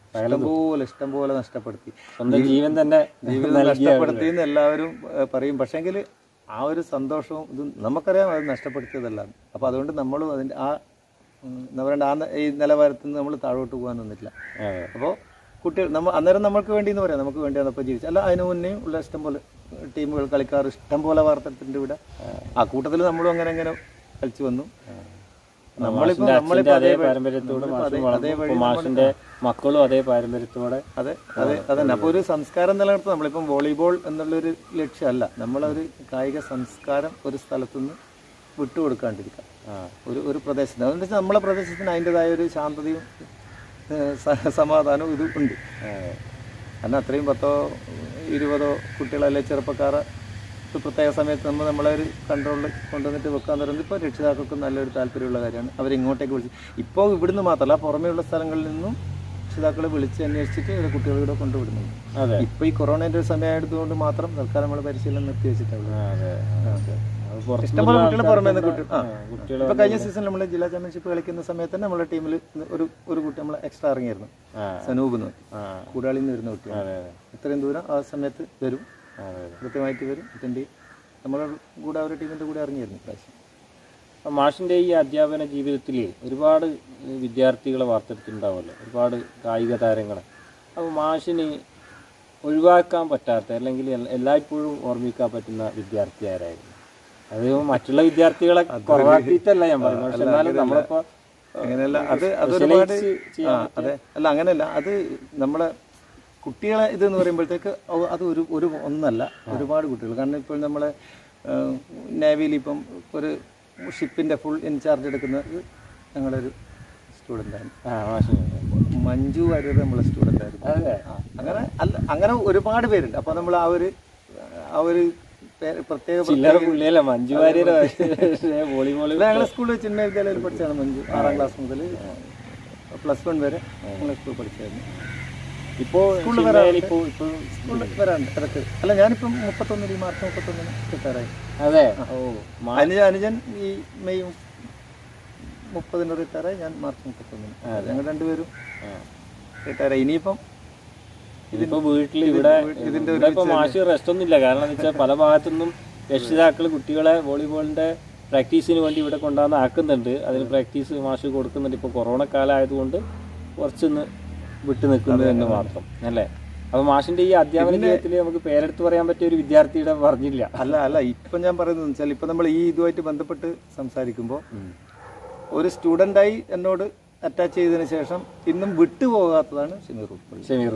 ഇഷ്ടംപോലെ ഇഷ്ടംപോലെ നഷ്ടപ്പെടുത്തി സ്വന്തം ജീവൻ തന്നെ ജീവിതം നഷ്ടപ്പെടുത്തി എന്ന് എല്ലാവരും ഏഹ്, പറയും പക്ഷേങ്കിൽ ആ ഒരു സന്തോഷവും ഇത് നമുക്കറിയാം അത് നഷ്ടപ്പെടുത്തിയതല്ല അപ്പോൾ അതുകൊണ്ട് നമ്മളും അതിൻ്റെ ആ ഉം, എന്താ പറയണ്ട ആ ന- ഈ നിലവാരത്തിൽ നിന്ന് നമ്മൾ താഴോട്ട് പോകാൻ നിന്നിട്ടില്ല അതെ. അപ്പോൾ കുട്ടികൾ നമ്മൾ അന്നേരം നമ്മൾക്ക് വേണ്ടി എന്ന് പറയാം നമുക്ക് വേണ്ടിയാണ് ഇപ്പോൾ ജീവിച്ചത് അല്ല അതിന് മുന്നേ ഉള്ള ഇഷ്ടം പോലെ ടീമുകൾ കളിക്കാർ ഇഷ്ടം പോലെ വാർത്തെടുത്തിട്ടുണ്ട് ഇവിടെ ആ കൂട്ടത്തിൽ നമ്മളും അങ്ങനെ അങ്ങനെ കളിച്ചു വന്നു നമ്മളിപ്പോൾ മാഷിന്റെ നമ്മളിപ്പോൾ അതേ അതേ വഴി- പാരമ്പര്യത്തോടെ നമ്മളിപ്പോൾ മാഷും അതേ- വളർന്നു അതേ വഴി ഇപ്പൊ മാഷിന്റെ മക്കളും അതേ പാരമ്പര്യത്തോടെ അതെ അതെ അതന്നെ അപ്പോൾ ഒരു സംസ്കാരം നിലനിർത്തും നമ്മളിപ്പം വോളിബോൾ എന്നുള്ളൊരു ലക്ഷ്യമല്ല നമ്മളൊരു കായിക സംസ്കാരം ഒരു സ്ഥലത്തുനിന്ന് വിട്ടുകൊടുക്കാണ്ടിരിക്കുക ആ. ഒരു ഒരു പ്രദേശത്തിന് അതുകൊണ്ട് വെച്ചാൽ നമ്മളെ പ്രദേശത്തിന് അതിൻ്റെതായ ഒരു ശാന്തതയും ഏഹ്, സ- സമാധാനവും ഇത് ഉണ്ട് അതെ. കാരണം അത്രയും പത്തോ ഇരുപതോ കുട്ടികളല്ലേ ചെറുപ്പക്കാരെ ഒരു പ്രത്യേക സമയത്ത് നമ്മൾ നമ്മളെ ഒരു കൺട്രോളിൽ കൊണ്ടുവന്നിട്ട് വെക്കാൻ പറയുന്നത് ഇപ്പോൾ രക്ഷിതാക്കൾക്കും നല്ലൊരു താല്പര്യമുള്ള കാര്യമാണ് അവരിങ്ങോട്ടേക്ക് വിളിച്ച് ഇപ്പോൾ ഇവിടുന്ന് മാത്രമല്ല പുറമേയുള്ള സ്ഥലങ്ങളിൽ നിന്നും രക്ഷിതാക്കളെ വിളിച്ച് അന്വേഷിച്ചിട്ട് ഇവരെ കുട്ടികളിവിടെ കൊണ്ടുവിടുന്നുണ്ട് അതെ ഇപ്പോൾ ഈ കൊറോണയുടെ ഒരു സമയമായതുകൊണ്ട് മാത്രം തൽക്കാലം നമ്മൾ പരിശീലനം നിർത്തി വെച്ചിട്ടുള്ളൂ ആ, അതെ അതെ. അത് പുറത്തുനിന്നുള്ള ഇഷ്ടംപോലെ കുട്ടികൾ പുറമേ നിന്ന് കുട്ടി ആ കുട്ടികൾ ഇപ്പൊ കഴിഞ്ഞ സീസണിൽ നമ്മൾ ജില്ലാ ചാമ്പ്യൻഷിപ്പ് കളിക്കുന്ന സമയത്ത് തന്നെ നമ്മുടെ ടീമിൽ ഒരു ഒരു കുട്ടി നമ്മൾ എക്സ്ട്രാ ഇറങ്ങിയിരുന്നു ആ. സനൂപ് എന്ന് ആ കൂടാളിൽ നിന്ന് വരുന്ന കുട്ടിയാണ് അതെ അതെ ഇത്രയും ദൂരം ആ സമയത്ത് വരും അതെ കൃത്യമായിട്ട് വരും അറ്റൻഡ് ചെയ്യും നമ്മളെ കൂടെ അവരുടെ ടീമിന്റെ കൂടെ ഇറങ്ങിയിരുന്നു ഇപ്രാവശ്യം അപ്പൊ മാഷിന്റെ ഈ അധ്യാപന ജീവിതത്തിൽ ഒരുപാട് വിദ്യാർത്ഥികളെ വാർത്തെടുത്തിട്ടുണ്ടാവുമല്ലോ ഒരുപാട് കായിക താരങ്ങളെ അപ്പോൾ മാഷിന് ഒഴിവാക്കാൻ പറ്റാത്ത അല്ലെങ്കിൽ എൽ- എല്ലായ്പ്പോഴും ഓർമ്മിക്കാൻ പറ്റുന്ന വിദ്യാർത്ഥി ആരായിരുന്നു അത് മറ്റുള്ള വിദ്യാർത്ഥികളെ കുറവാക്കിയിട്ടല്ല ഞാൻ പറയുന്നത് പക്ഷെ എന്നാലും നമ്മളിപ്പോ അങ്ങനെയല്ല അത് അതൊരുപാട് specialize ആ അതെ അല്ല അങ്ങനെയല്ല അത് നമ്മളെ കുട്ടികളെ ഇത് എന്ന് പറയുമ്പോഴത്തേക്ക് അവ- അത് ഒരു ഒരു ഒന്നല്ല ഒരുപാട് കുട്ടികൾ കാരണം ഇപ്പോൾ നമ്മളെ നേവിയിൽ ഇപ്പം ഒരു ഷിപ്പിന്റെ ഫുൾ ഇൻചാർജ് എടുക്കുന്നത് ഞങ്ങളുടെ ഒരു സ്റ്റുഡൻ്റ് ആണ് ആ മാഷിന് മഞ്ജു വാര്യർ നമ്മളെ സ്റ്റുഡൻ്റ് ആയിരുന്നു അതെ ആ, അങ്ങനെ അല്ല അങ്ങനെ ഒരുപാട് പേരുണ്ട് അപ്പോൾ നമ്മൾ ആ ഒരു ആ ഒരു പേര് പ്രത്യേക ചില്ലറ പുള്ളിയല്ല മഞ്ജു വാര്യർ വോളിബോൾ ഇത് ഞങ്ങളെ സ്കൂളിൽ ചിന്മയ വിദ്യാലയത്തിൽ പഠിച്ചാണ് മഞ്ജു ആറാം ക്ലാസ് മുതൽ പ്ലസ് വൺ വരെ ഞങ്ങളെ സ്കൂളിൽ പഠിച്ചായിരുന്നു ഇപ്പോൾ ചിന്മയിൽ ഇപ്പോൾ ഇപ്പോൾ സ്കൂളിൽ വരാണ്ട് ഇടയ്ക്ക് അല്ല ഞാനിപ്പം മുപ്പത്തൊന്നിന് ഈ മാർച്ച് മുപ്പത്തൊന്നിന് റിട്ടയറായി അതെ ഓ മാ- അനുജ അനുജൻ ഈ മെയ് മുപ്പതിന് റിട്ടയറായി ഞാൻ മാർച്ച് മുപ്പത്തൊന്നിന് ഞങ്ങൾ രണ്ടുപേരും ആ. റിട്ടയറായി ഇനിയിപ്പം ഇതിപ്പോ വീട്ടിൽ ഇവിടെ ഇവിടെ ഇപ്പൊ മാഷ് റെസ്റ്റ് ഒന്നും ഇല്ല കാരണം എന്ന് വെച്ചാൽ പല ഭാഗത്തുനിന്നും രക്ഷിതാക്കൾ കുട്ടികളെ വോളിബോളിന്റെ പ്രാക്ടീസിന് വേണ്ടി ഇവിടെ കൊണ്ടുവന്ന് ആക്കുന്നുണ്ട് അതിന് പ്രാക്ടീസ് മാഷ് കൊടുക്കുന്നുണ്ട് ഇപ്പൊ കൊറോണ കാലം ആയതുകൊണ്ട് കുറച്ചൊന്ന് വിട്ടു നിൽക്കുന്നു എന്ന് മാത്രം അല്ലേ അപ്പൊ മാഷിന്റെ ഈ അധ്യാപന ജീവിതത്തിൽ നമുക്ക് പേരെടുത്ത് പറയാൻ പറ്റിയ ഒരു വിദ്യാർത്ഥിയുടെ പറഞ്ഞില്ല അല്ല അല്ല ഇപ്പം ഞാൻ പറയുന്നത് വെച്ചാൽ ഇപ്പം നമ്മൾ ഈ ഇതുമായിട്ട് ബന്ധപ്പെട്ട് സംസാരിക്കുമ്പോൾ ഒരു സ്റ്റുഡൻ്റായി എന്നോട് അറ്റാച്ച് ചെയ്തതിന് ശേഷം ഇന്നും വിട്ടുപോകാത്തതാണ് ഷമീർ ഉൾപ്പള്ളി ഷമീർ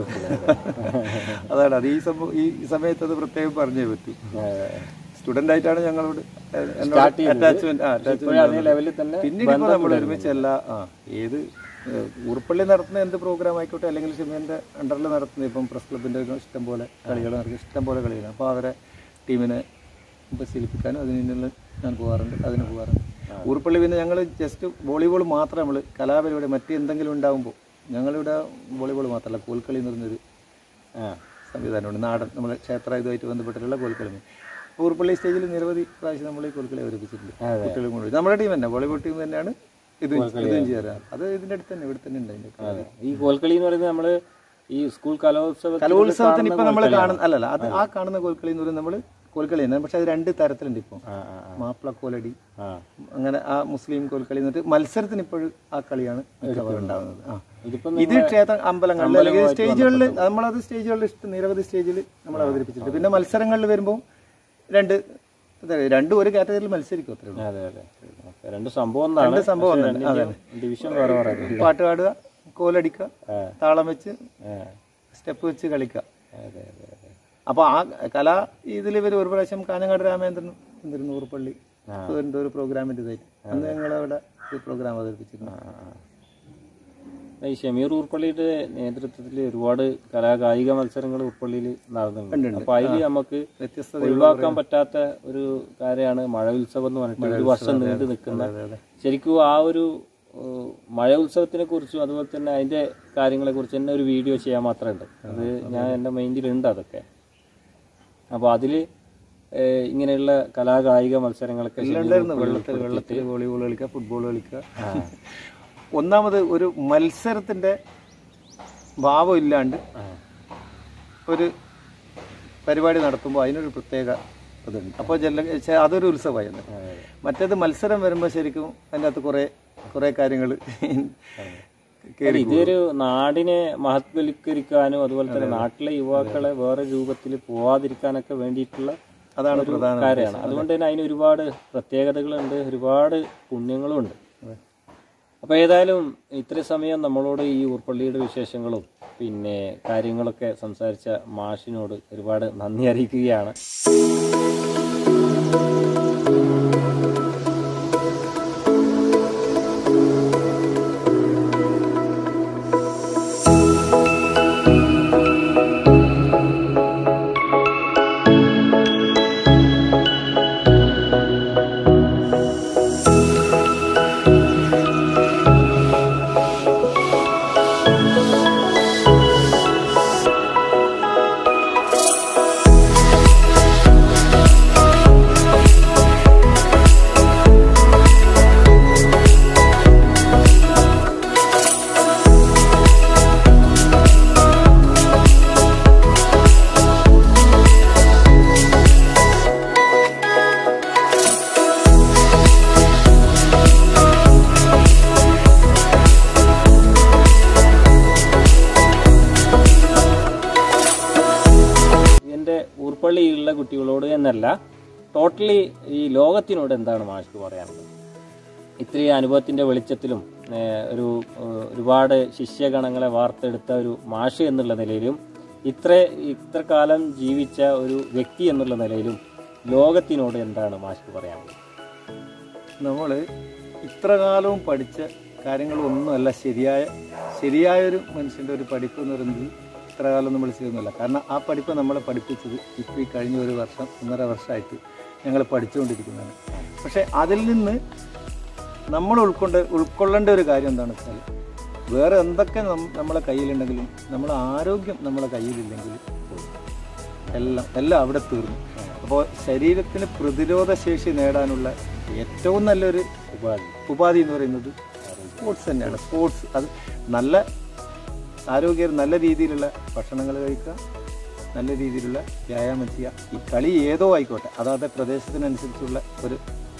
അതാണ് അത് ഈ സംഭവം ഈ സമയത്ത് അത് പ്രത്യേകം പറഞ്ഞേ പറ്റൂ സ്റ്റുഡൻ്റ് ആയിട്ടാണ് ഞങ്ങളോട് എന്നോട് അറ്റാച്ച്മെന്റ് അതേ അറ്റാച്ച്മെന്റ് ലെവലിൽ തന്നെ പിന്നീട് ഇപ്പോൾ നമ്മൾ ഒരുമിച്ച് എല്ലാ ആ ഏത് ഏഹ്, ഉറുപ്പള്ളി നടത്തുന്ന എന്ത് പ്രോഗ്രാം ആയിക്കോട്ടെ അല്ലെങ്കിൽ ഷിമേൻ്റെ അണ്ടറിൽ നടത്തുന്ന ഇപ്പം പ്രസ് ക്ലബിൻ്റെ ഇഷ്ടം പോലെ കളികൾ നടക്കും ഇഷ്ടം പോലെ കളികൾ അപ്പോൾ അവരെ ടീമിനെ പരിശീലിപ്പിക്കാനും അതിനുള്ള ഞാൻ പോകാറുണ്ട് അതിന് പോകാറുണ്ട് ഉറുപ്പള്ളി പിന്നെ ഞങ്ങൾ ജസ്റ്റ് വോളിബോൾ മാത്രം നമ്മൾ കലാപരിപാടി മറ്റ് എന്തെങ്കിലും ഉണ്ടാകുമ്പോൾ ഞങ്ങളിവിടെ വോളിബോൾ മാത്രമല്ല കോൽക്കളി എന്ന് പറഞ്ഞൊരു ആ സംവിധാനമുണ്ട് നാടൻ നമ്മുടെ ക്ഷേത്ര ഇതുമായിട്ട് ബന്ധപ്പെട്ടിട്ടുള്ള കോൽക്കളി ഊർപ്പള്ളി സ്റ്റേജിൽ നിരവധി പ്രാവശ്യം നമ്മൾ ഈ കോൽക്കളി അവതരിപ്പിച്ചിട്ടുണ്ട് കുട്ടികളും കൊണ്ട് നമ്മുടെ ടീം തന്നെ വോളിബോൾ ടീം തന്നെയാണ് ഇതും ഇതും ചെയ്യാറ് അത് ഇതിന്റെ അടുത്ത് തന്നെ ഇവിടെ തന്നെ ഉണ്ട് അതിന്റെ അതെ ഈ കോൽക്കളി എന്ന് പറയുന്നത് നമ്മള് ഈ സ്കൂൾ കലോത്സവത്തിൽ കലോത്സവത്തിന് ഇപ്പൊ നമ്മൾ കാണുന്ന അല്ലല്ല അത് ആ കാണുന്ന കോൽക്കളി എന്ന് പറയുന്നത് നമ്മൾ കോൽക്കളി തന്നെ പക്ഷെ അത് രണ്ട് തരത്തിലുണ്ട് ഇപ്പോൾ ആ ആ ആ. മാപ്പിള കോലടി ആ അങ്ങനെ ആ മുസ്ലിം കോൽക്കളി എന്നിട്ട് മത്സരത്തിന് ഇപ്പോഴും ആ കളിയാണ് മിക്കവാറും ഉണ്ടാകുന്നത് ആ ഇതിപ്പം ഇത് ക്ഷേത്ര അമ്പലങ്ങളിൽ അല്ലെങ്കിൽ സ്റ്റേജുകളിൽ നമ്മളത് സ്റ്റേജുകളിൽ ഇഷ്ടം നിരവധി സ്റ്റേജിൽ നമ്മൾ അവതരിപ്പിച്ചിട്ടുണ്ട് പിന്നെ മത്സരങ്ങളിൽ വരുമ്പോൾ രണ്ട് അതെ, രണ്ടും ഒരു കാറ്റഗറിയിൽ മത്സരിക്കും അത്രേ ഉള്ളൂ അതെ അതെ ഓക്കേ. രണ്ട് സംഭവം ഒന്നാണ് രണ്ട് സംഭവം പക്ഷേ തന്നെ. അതെ. രണ്ടിന്റെയും ഡിവിഷൻ വേറെ വേറെ പാട്ട് പാടുക കോലടിക്കുക ആ. താളം വെച്ച് ആ. സ്റ്റെപ്പ് വെച്ച് കളിക്കുക അതെ അതെ അതെ അപ്പോൾ ആ കലാ ഇതിൽ ഇവർ ഒരു പ്രാവശ്യം കാഞ്ഞങ്ങാട് രാമേന്ദ്രൻ എന്തിരുന്നു ഊർപ്പള്ളി ഇതിൻ്റെ ഒരു പ്രോഗ്രാമിൻ്റെ ഇതായിട്ട് അന്ന് ഞങ്ങളവിടെ ഒരു പ്രോഗ്രാം അവതരിപ്പിച്ചിരുന്നു ആ, ആ. ഈ ഷമീർ ഉർപ്പള്ളിയുടെ നേതൃത്വത്തിൽ ഒരുപാട് കലാകായിക മത്സരങ്ങൾ ഉർപ്പള്ളിയിൽ നടന്നുണ്ട് അപ്പൊ അതിൽ നമുക്ക് വ്യത്യസ്തത ഒഴിവാക്കാൻ പറ്റാത്ത ഒരു കാര്യമാണ് മഴ ഉത്സവം എന്ന് പറഞ്ഞിട്ട് ഒരു വർഷം നീണ്ടു നിൽക്കുന്ന ശരിക്കും ആ ഒരു ഏഹ്, മഴ ഉത്സവത്തിനെ കുറിച്ചും അതുപോലെ തന്നെ അതിന്റെ കാര്യങ്ങളെ കുറിച്ച് തന്നെ ഒരു വീഡിയോ ചെയ്യാൻ മാത്രമുണ്ട് അത് ഞാൻ എൻ്റെ മൈൻഡിലുണ്ട് അതൊക്കെ അപ്പോൾ അതില് ഏഹ്, ഇങ്ങനെയുള്ള കലാകായിക മത്സരങ്ങളൊക്കെ ഷമീർ ഉണ്ടായിരുന്നു വെള്ളത്തിൽ വെള്ളത്തിൽ വോളിബോൾ കളിക്കുക ഫുട്ബോൾ കളിക്കുക ഒന്നാമത് ഒരു മത്സരത്തിന്റെ ഭാവം ഇല്ലാണ്ട് ഒരു പരിപാടി നടത്തുമ്പോൾ അതിനൊരു പ്രത്യേക ഇതുണ്ട് അപ്പോൾ ജല ചെ- അതൊരു ഉത്സവമായി അന്ന്. മറ്റേത് മത്സരം വരുമ്പോൾ ശരിക്കും അതിൻ്റെ അകത്ത് കുറേ കുറേ കാര്യങ്ങൾ അല്ല, ഇതൊരു നാടിനെ മഹത്വവൽക്കരിക്കാനും അതുപോലെ തന്നെ നാട്ടിലെ യുവാക്കളെ വേറെ രൂപത്തിൽ പോവാതിരിക്കാനൊക്കെ വേണ്ടിയിട്ടുള്ള അതാണ് ഒരു പ്രധാന കാര്യമാണ് അതുകൊണ്ട് തന്നെ അതിന് ഒരുപാട് പ്രത്യേകതകളുണ്ട് ഒരുപാട് പുണ്യങ്ങളും ഉണ്ട് അപ്പോൾ ഏതായാലും ഇത്രയും സമയം നമ്മളോട് ഈ ഊർപ്പള്ളിയുടെ വിശേഷങ്ങളും പിന്നെ കാര്യങ്ങളൊക്കെ സംസാരിച്ച മാഷിനോട് ഒരുപാട് നന്ദി അറിയിക്കുകയാണ് എൻ്റെ ഊർപ്പള്ളിയിലുള്ള കുട്ടികളോട് എന്നല്ല ടോട്ടലി ഈ ലോകത്തിനോട് എന്താണ് മാഷ്ക്ക് പറയാനുള്ളത് ഇത്രയും അനുഭവത്തിൻ്റെ വെളിച്ചത്തിലും ഏഹ്, ഒരു ഏഹ്, ഒരുപാട് ശിഷ്യഗണങ്ങളെ വാർത്തെടുത്ത ഒരു മാഷ് എന്നുള്ള നിലയിലും ഇത്ര ഇത്ര കാലം ജീവിച്ച ഒരു വ്യക്തി എന്നുള്ള നിലയിലും ലോകത്തിനോട് എന്താണ് മാഷ്ക്ക് പറയാനുള്ളത് നമ്മൾ ഇത്ര കാലവും പഠിച്ച കാര്യങ്ങളൊന്നുമല്ല ശരിയായ ശരിയായൊരു മനുഷ്യൻ്റെ ഒരു പഠിപ്പ് എന്ന് പറയുന്നത് ഇത്ര കാലം നമ്മൾ ചെയ്യുന്നില്ല കാരണം ആ പഠിപ്പ് നമ്മളെ പഠിപ്പിച്ചത് ഇപ്പോൾ ഈ കഴിഞ്ഞ ഒരു വർഷം ഒന്നര വർഷമായിട്ട് ഞങ്ങൾ പഠിച്ചുകൊണ്ടിരിക്കുന്നതാണ് പക്ഷേ അതിൽ നിന്ന് നമ്മൾ ഉൾക്കൊണ്ട് ഉൾക്കൊള്ളേണ്ട ഒരു കാര്യം എന്താണെന്ന് വെച്ചാൽ വേറെ എന്തൊക്കെ നം- നമ്മളെ കയ്യിലുണ്ടെങ്കിലും നമ്മളെ ആരോഗ്യം നമ്മളെ കയ്യിലില്ലെങ്കിൽ എല്ലാം എല്ലാം അവിടെ തീർന്നു അപ്പോൾ ശരീരത്തിന് പ്രതിരോധ ശേഷി നേടാനുള്ള ഏറ്റവും നല്ലൊരു ഉപാധി ഉപാധി എന്ന് പറയുന്നത് സ്പോർട്സ് തന്നെയാണ് സ്പോർട്സ് അത് നല്ല ആരോഗ്യ നല്ല രീതിയിലുള്ള ഭക്ഷണങ്ങൾ കഴിക്കുക നല്ല രീതിയിലുള്ള വ്യായാമം ചെയ്യുക ഈ കളി ഏതോ ആയിക്കോട്ടെ അതാത് പ്രദേശത്തിനനുസരിച്ചുള്ള ഒരു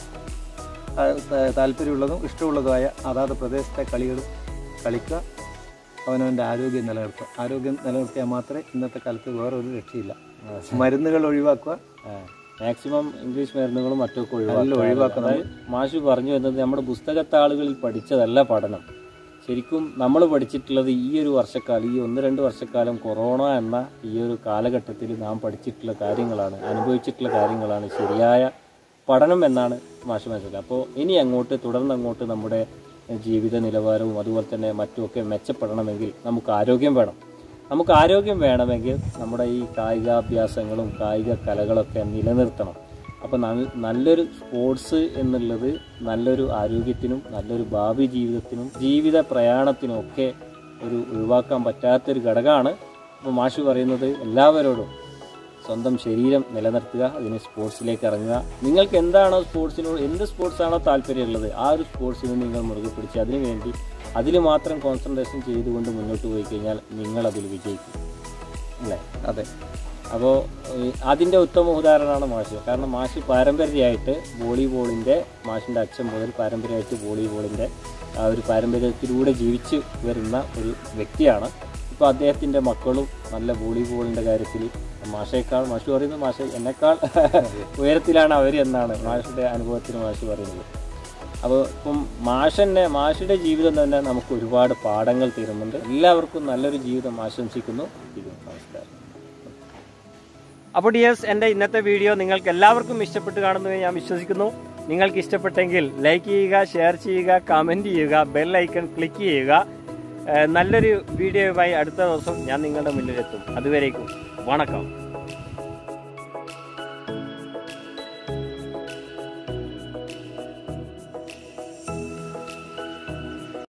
ആ, ത- താല്പര്യമുള്ളതും ഇഷ്ടമുള്ളതുമായ അതാത് പ്രദേശത്തെ കളികൾ കളിക്കുക അവനവൻ്റെ ആരോഗ്യം നിലനിർത്തുക ആരോഗ്യം നിലനിർത്തിയാൽ മാത്രമേ ഇന്നത്തെ കാലത്ത് വേറെ ഒരു രക്ഷയില്ല മരുന്നുകൾ ഒഴിവാക്കുക മാക്സിമം ഇംഗ്ലീഷ് മരുന്നുകളും മറ്റൊക്കെ എല്ലാം ഒഴിവാക്കുക ഒഴിവാക്കണം. അതായത് മാഷ് പറഞ്ഞു എന്നത് നമ്മുടെ പുസ്തകത്താളുകളിൽ പഠിച്ചതല്ല പഠനം ശരിക്കും നമ്മൾ പഠിച്ചിട്ടുള്ളത് ഈ ഒരു വർഷക്കാലം ഈ ഒന്ന് രണ്ട് വർഷക്കാലം കൊറോണ എന്ന ഈ ഒരു കാലഘട്ടത്തിൽ നാം പഠിച്ചിട്ടുള്ള കാര്യങ്ങളാണ് അനുഭവിച്ചിട്ടുള്ള കാര്യങ്ങളാണ് ശരിയായ പഠനം എന്നാണ് മാഷ് മനസ്സിലാക്കുക അപ്പോൾ ഇനി അങ്ങോട്ട് തുടർന്ന് അങ്ങോട്ട് നമ്മുടെ ജീവിത നിലവാരവും അതുപോലെ തന്നെ മറ്റുമൊക്കെ മെച്ചപ്പെടണമെങ്കിൽ നമുക്ക് ആരോഗ്യം വേണം നമുക്ക് ആരോഗ്യം വേണമെങ്കിൽ നമ്മുടെ ഈ കായികാഭ്യാസങ്ങളും കായിക കലകളൊക്കെ നിലനിർത്തണം അപ്പോൾ നല്ലൊരു സ്പോർട്സ് എന്നുള്ളത് നല്ലൊരു ആരോഗ്യത്തിനും നല്ലൊരു ഭാവി ജീവിതത്തിനും ജീവിത പ്രയാണത്തിനും ഒക്കെ ഒരു ഒഴിവാക്കാൻ പറ്റാത്തൊരു ഘടകമാണ് അപ്പോൾ മാഷ് പറയുന്നത് എല്ലാവരോടും സ്വന്തം ശരീരം നിലനിർത്തുക അതിന് സ്പോർട്സിലേക്ക് ഇറങ്ങുക നിങ്ങൾക്ക് എന്താണോ സ്പോർട്സിനോട് എന്ത് സ്പോർട്സാണോ താല്പര്യമുള്ളത് ആ ഒരു സ്പോർട്സിനെ നിങ്ങൾ മുറുകെ പിടിച്ച് അതിനു വേണ്ടി അതിൽ മാത്രം കോൺസെൻട്രേഷൻ ചെയ്തുകൊണ്ട് മുന്നോട്ട് പോയി കഴിഞ്ഞാൽ നിങ്ങൾ അതിൽ വിജയിക്കും അല്ലേ അതെ അപ്പോൾ അതിൻ്റെ ഉത്തമ ഉദാഹരണമാണ് മാഷ് കാരണം മാഷ് പാരമ്പര്യമായിട്ട് വോളിബോളിൻ്റെ മാഷിൻ്റെ അച്ഛൻ മുതൽ പാരമ്പര്യമായിട്ട് വോളിബോളിൻ്റെ ആ ഒരു പാരമ്പര്യത്തിലൂടെ ജീവിച്ച് വരുന്ന ഒരു വ്യക്തിയാണ് ഇപ്പോൾ അദ്ദേഹത്തിൻ്റെ മക്കളും നല്ല വോളിബോളിൻ്റെ കാര്യത്തിൽ മാഷേക്കാൾ മാഷ് പറയുന്നത് മാഷ് എന്നെക്കാൾ ഉയരത്തിലാണ് അവർ എന്നാണ് മാഷിൻ്റെ അനുഭവത്തിൽ മാഷ് പറയുന്നത് അപ്പോൾ ഇപ്പം മാഷന്നെ മാഷിയുടെ ജീവിതം തന്നെ നമുക്ക് ഒരുപാട് പാഠങ്ങൾ തരുന്നുണ്ട് എല്ലാവർക്കും നല്ലൊരു ജീവിതം ആശംസിക്കുന്നു ഇത് നമസ്കാരം അപ്പോൾ ഡിയേഴ്സ് എൻ്റെ ഇന്നത്തെ വീഡിയോ നിങ്ങൾക്ക് എല്ലാവർക്കും ഇഷ്ടപ്പെട്ട് കാണുന്നു ഞാൻ വിശ്വസിക്കുന്നു നിങ്ങൾക്ക് ഇഷ്ടപ്പെട്ടെങ്കിൽ ലൈക്ക് ചെയ്യുക ഷെയർ ചെയ്യുക കമൻറ്റ് ചെയ്യുക ബെൽ ഐക്കൺ ക്ലിക്ക് ചെയ്യുക ഏഹ് നല്ലൊരു വീഡിയോയുമായി അടുത്ത ദിവസം ഞാൻ നിങ്ങളുടെ മുന്നിലെത്തും അതുവരേക്കും വണക്കം